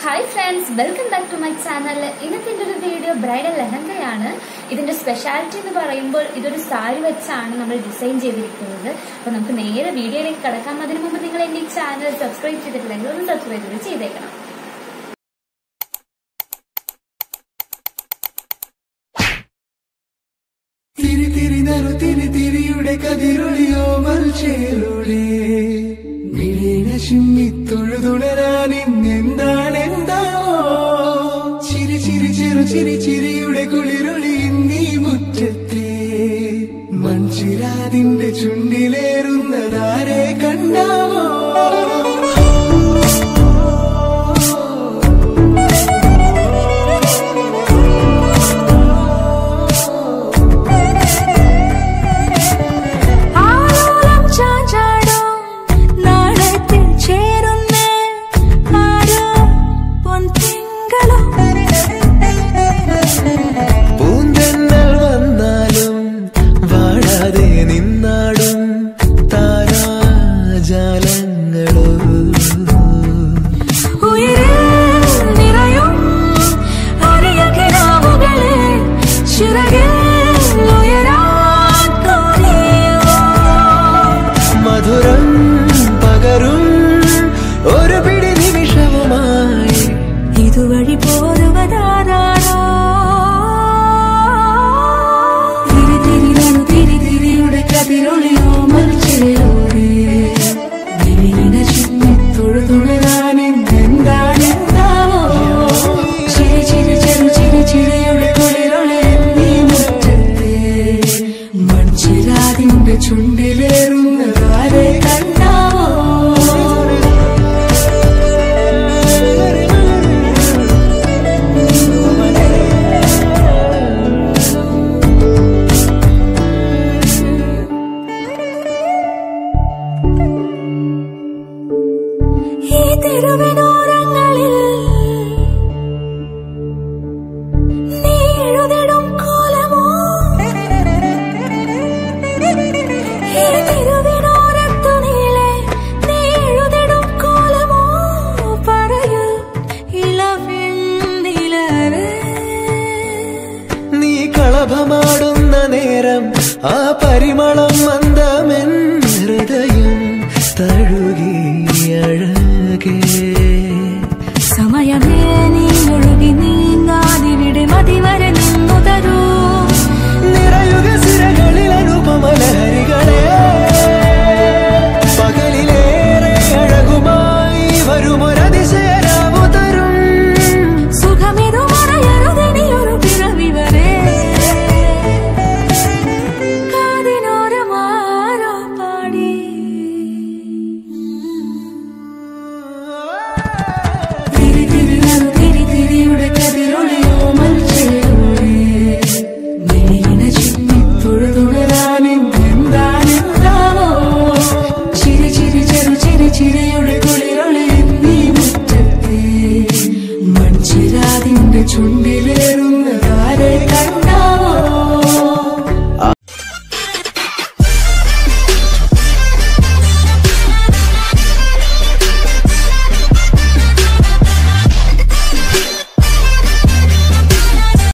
hi friends welcome back to my channel ഇന്നത്തെ എൻ്റെ ഒരു വീഡിയോ ബ്രൈഡൽ ലെഹങ്കയാണ് ഇതിന്റെ സ്പെഷ്യാലിറ്റി എന്ന് പറയുമ്പോൾ ഇതൊരു സാരി വെച്ചാണ് നമ്മൾ ഡിസൈൻ ചെയ്തിരിക്കുന്നത് അപ്പൊ നമുക്ക് നേരെ വീഡിയോയിലേക്ക് കടക്കാം അതിനു മുമ്പ് നിങ്ങൾ എന്റെ ഈ ചാനൽ സബ്സ്ക്രൈബ് ചെയ്തിട്ടില്ലെങ്കിൽ ഒന്ന് സബ്സ്ക്രൈബ് ചെയ്ത് ചെയ്തേക്കണം തിരി തിരിനറു തിരി തിരിയുടെ കതിരൊളിയോ മൽച്ചേരുടെ മിഴീണ ചിമ്മി തൊഴുതുണരാൻ ഇന്നെന്താണ് എന്താവോ ചിരി ചിരി ചെറു ചിരി ചിരിയുടെ കുളിരൊളി നീ മുറ്റത്തെ മൺചിരാതിന്റെ ചുണ്ടിലേറുന്നതാരെ കണ്ടാവോ ആലോലം ചാഞ്ചാടും നാളത്തിൽ ചേരുന്നേ ആരോ പൊൻതിങ്കളും പൂന്തന്നൽ വന്നാലും വാഴാതെ നിന്നാടും താരാജാലങ്ങളോ ഉയരിൽ നിറയും അരിയ കിനാവുകളെ ചിറകിൽ ഉയരാൻ തോന്നിയോ മധുരം പകരും ഒരു പിടി നിമിഷവുമായി ഇതുവഴി പോരുവതാരാണോ തിരി തിരി നടു തിരി തിരിയുടെ കതിരൊളിയോ മരിച്ചിലൂടെ വിരിയിട ചുമ്മി തൊഴുതുണരാൻ എന്താണെന്താവോ ചിരി ചിരി ചെറു ചിരി ചിരിയുടെ കുളിരൊളി നീ മുറ്റത്തെ മൺചിരാതിന്റെ ചുണ്ടിലേറുന്നതാരെ കണ്ടാവോ ഈ തെരുവിനോരങ്ങളിൽ നീ എഴുതിടും കോലമോ ഈ തെരുവിനോരത്തു നീളെ നീ എഴുതിടും കോലമോ പറയൂ ഇളവെണ്ണിലവേ നീ കളഭമാടുന്ന നേരം ആ പരിമളം